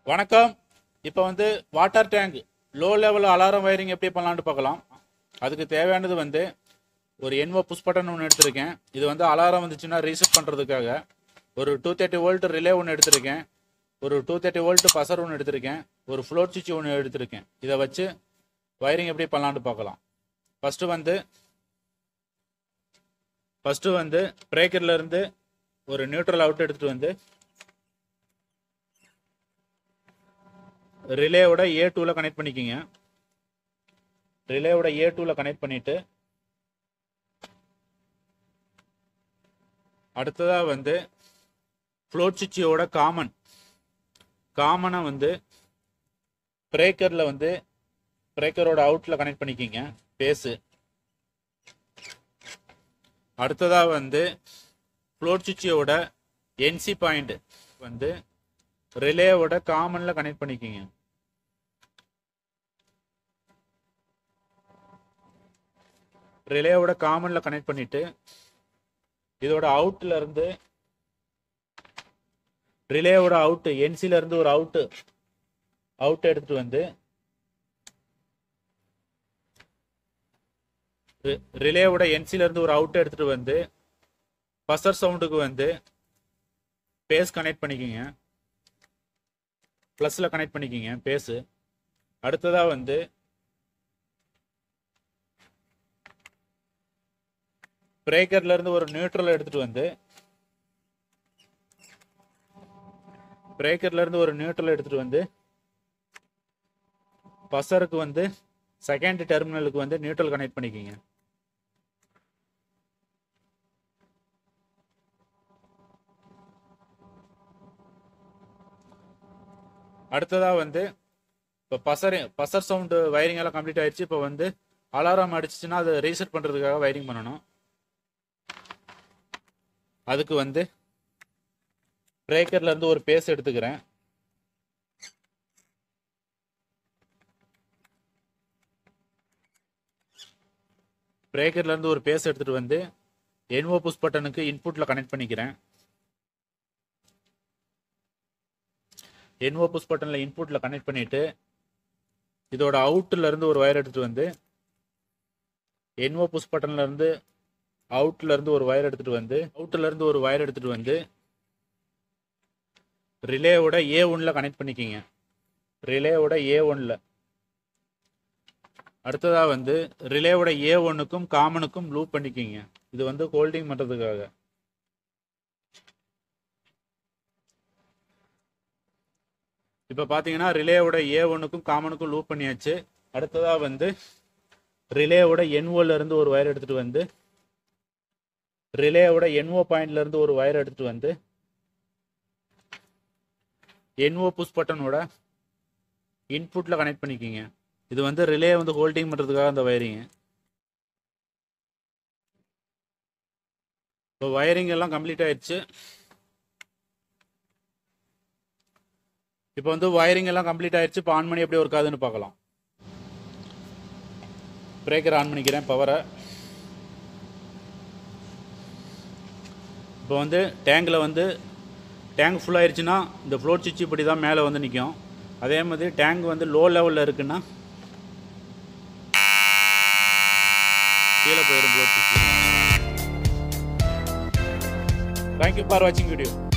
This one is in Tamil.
வணக்கம் இப்போ வந்து water tank low level alarm wiring எப்படி பண்ணலான்னு பார்க்கலாம் அதுக்கு தேவையானது வந்து ஒரு என்வோ புஷ் பட்டன் ஒன்று எடுத்திருக்கேன் இது வந்து அலாரம் வந்துச்சுன்னா ரீசெட் பண்ணுறதுக்காக ஒரு டூ தேர்ட்டி வோல்ட் ரிலே ஒன்று எடுத்திருக்கேன் ஒரு டூ தேர்ட்டி வோல்ட் பசர் ஒன்று எடுத்திருக்கேன் ஒரு ஃப்ளோட் சுவிட்ச் ஒன்று எடுத்திருக்கேன் இதை வச்சு வயரிங் எப்படி பண்ணலான்னு பார்க்கலாம் ஃபஸ்ட்டு வந்து ஃபஸ்ட்டு வந்து பிரேக்கர்ல இருந்து ஒரு நியூட்ரல் அவுட் எடுத்துகிட்டு வந்து ரிலேவோட ஏ டூவில் கனெக்ட் பண்ணிக்கிங்க ரிலேவோட ஏ டூவில் கனெக்ட் பண்ணிட்டு அடுத்ததாக வந்து ஃப்ளோட் சுவிட்சியோட காமன் காமனை வந்து பிரேக்கரில் வந்து பிரேக்கரோட அவுட்டில் கனெக்ட் பண்ணிக்கிங்க பேஸு அடுத்ததாக வந்து ஃப்ளோட் சுவிட்சியோட என்சி பாயிண்ட் வந்து ரிலேவோட காமனில் கனெக்ட் பண்ணிக்கிங்க ரிலேவோட காமனில் கனெக்ட் பண்ணிட்டு இதோட அவுட்ல இருந்து ரிலேவோட அவுட்டு என்சில இருந்து ஒரு அவுட்டு அவுட் எடுத்துட்டு வந்து ரி- ரிலேவோட என்சில இருந்து ஒரு அவுட் எடுத்துட்டு வந்து பசர் சவுண்டுக்கு வந்து பேஸ் கனெக்ட் பண்ணிக்கிங்க ப்ளஸில் கனெக்ட் பண்ணிக்கிங்க பேஸு அடுத்ததாக வந்து பிரேக்கர்ல இருந்து ஒரு நியூட்ரல் எடுத்துட்டு வந்து பிரேக்கர்ல இருந்து ஒரு நியூட்ரல் எடுத்துட்டு வந்து பசருக்கு வந்து செகண்ட் டெர்மினலுக்கு வந்து நியூட்ரல் கனெக்ட் பண்ணிக்கிங்க அடுத்ததாக வந்து இப்போ பசர் பசர் சவுண்டு வயரிங் எல்லாம் கம்ப்ளீட் ஆயிடுச்சு இப்போ வந்து அலாரம் அடிச்சிச்சுன்னா அதை ரீசெட் பண்ணுறதுக்காக வயரிங் பண்ணணும் அதுக்கு வந்து பிரேக்கர்ல இருந்து ஒரு பேஸ் எடுத்துக்கிறேன் பிரேக்கர்ல இருந்து ஒரு பேஸ் எடுத்துட்டு வந்து என்ஓ புஷ் பட்டனுக்கு இன்புட்ல கனெக்ட் பண்ணிக்கிறேன் என்ஓ புஷ் பட்டன்ல இன்புட்ல கனெக்ட் பண்ணிட்டு இதோட அவுட்ல இருந்து ஒரு வயர் எடுத்துட்டு வந்து என்ஓ புஷ் பட்டன்ல இருந்து அவுட்ல இருந்து ஒரு வயர் எடுத்துட்டு வந்து அவுட்ல இருந்து ஒரு வயர் எடுத்துட்டு வந்து ரிலேவோட ஏ ஒன்ல கனெக்ட் பண்ணிக்கிங்க ரிலேவோட ஏ ஒன்ல அடுத்ததா வந்து ரிலேவோட ஏ ஒன்னுக்கும் காமனுக்கும் லூப் பண்ணிக்கிங்க இது வந்து ஹோல்டிங் பண்றதுக்காக இப்போ பார்த்தீங்கன்னா ரிலேவோட ஏ ஒன்னுக்கும் காமனுக்கும் லூப் பண்ணியாச்சு அடுத்ததா வந்து ரிலேவோட என்ஓல இருந்து ஒரு வயர் எடுத்துட்டு வந்து ரிலேவோட என்ஓ பாயிண்ட்ல இருந்து ஒரு வயர் எடுத்துட்டு வந்து என்ஓ புஷ் பட்டனோட இன்புட்ல கனெக்ட் பண்ணிக்கிங்க இது வந்து ரிலே வந்து ஹோல்டிங் பண்றதுக்காக அந்த வயரிங் இப்போ வயரிங் எல்லாம் கம்ப்ளீட் ஆயிடுச்சு இப்போ வந்து வயரிங் எல்லாம் கம்ப்ளீட் ஆயிடுச்சு இப்போ ஆன் பண்ணி எப்படி ஒர்க் ஆகுதுன்னு பார்க்கலாம் பிரேக்கர் ஆன் பண்ணிக்கிறேன் பவரை இப்போ வந்து டேங்கில் வந்து டேங்க் ஃபுல் ஆயிடுச்சுன்னா இந்த ஃப்ளோட் சுவிட்ச் இப்படி தான் மேலே வந்து நிற்கும் அதே மாதிரி டேங்க் வந்து லோ லெவலில் இருக்குன்னா கீழே போயிடும் ஃப்ளோட் சுவிட்ச் தேங்க்யூ ஃபார் வாட்சிங் வீடியோ